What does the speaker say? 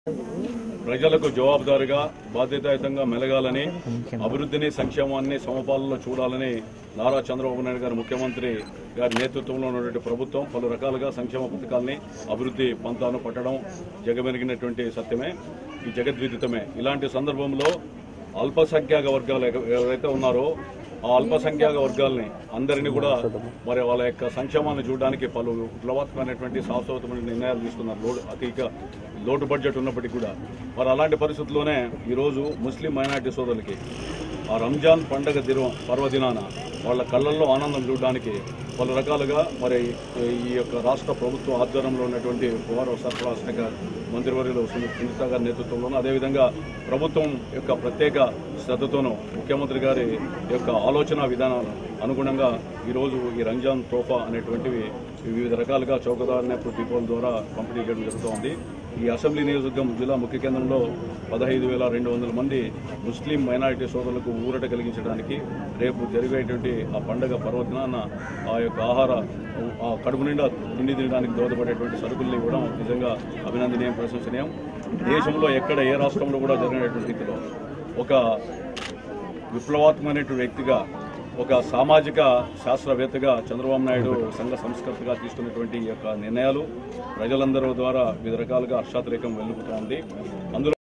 ప్రజలకు జవాబుదారీగా బాధ్యతాయుతంగా మెలగాలని అభివృద్ధిని సంక్షేమాన్ని సమపాలనలో చూడాలని నారా చంద్రబాబు నాయుడు గారు ముఖ్యమంత్రి గారి నేతృత్వంలో ఉన్నటువంటి ప్రభుత్వం పలు రకాలుగా సంక్షేమ పథకాల్ని అభివృద్ధి పంతాను పట్టడం జగమెరిగినటువంటి సత్యమే ఈ జగద్విదితమే ఇలాంటి సందర్భంలో అల్పసంఖ్యాక వర్గాలు ఎవ- ఎవరైతే ఉన్నారో ఆ అల్పసంఖ్యాక వర్గాల్ని అందరినీ కూడా మరి వాళ్ళ యొక్క సంక్షేమాన్ని చూడడానికి పలు విప్లవాత్మకమైనటువంటి శాశ్వతమైన నిర్ణయాలు తీసుకున్నారు లోటు అధిక లోటు బడ్జెట్ ఉన్నప్పటికీ కూడా మరి అలాంటి పరిస్థితుల్లోనే ఈరోజు ముస్లిం మైనార్టీ సోదరులకి ఆ రంజాన్ పండగ దిన పర్వదినాన వాళ్ళ కళ్ళల్లో ఆనందం చూడడానికి పలు రకాలుగా మరి ఈ యొక్క రాష్ట్ర ప్రభుత్వం ఆధ్వర్యంలో ఉన్నటువంటి పౌర సరఫరా శాఖ మంత్రివర్యులు సునీత సునీత గారి నేతృత్వంలోనూ అదేవిధంగా ప్రభుత్వం యొక్క ప్రత్యేక శ్రద్ధతోనూ ముఖ్యమంత్రి గారి యొక్క ఆలోచన విధానాలు అనుగుణంగా ఈరోజు ఈ రంజాన్ తోఫా అనేటువంటివి వివిధ రకాలుగా చౌకదార్ నెప్పుడు డిపోల ద్వారా పంపిణీ చేయడం జరుగుతోంది ఈ అసెంబ్లీ నియోజకవర్గం జిల్లా ముఖ్య కేంద్రంలో పదహైదు వేల రెండు వందల మంది ముస్లిం మైనారిటీ సోదరులకు ఊరట కలిగించడానికి రేపు జరిగేటువంటి ఆ పండగ పర్వదినాన ఆ యొక్క ఆహార ఆ కడుపు నిండా తిండి తినడానికి దోహదపడేటువంటి సరుకుల్ని ఇవ్వడం నిజంగా అభినందనీయం ప్రశంసనీయం దేశంలో ఎక్కడ ఏ రాష్ట్రంలో కూడా జరిగినటువంటి రీతిలో ఒక విప్లవాత్మకమైనటువంటి వ్యక్తిగా ఒక సామాజిక శాస్త్రవేత్తగా చంద్రబాబు నాయుడు సంఘ సంస్కర్తగా తీసుకున్నటువంటి ఈ యొక్క నిర్ణయాలు ప్రజలందరూ ద్వారా వివిధ రకాలుగా హర్షాతిరేకం వెలుగుతోంది అందులో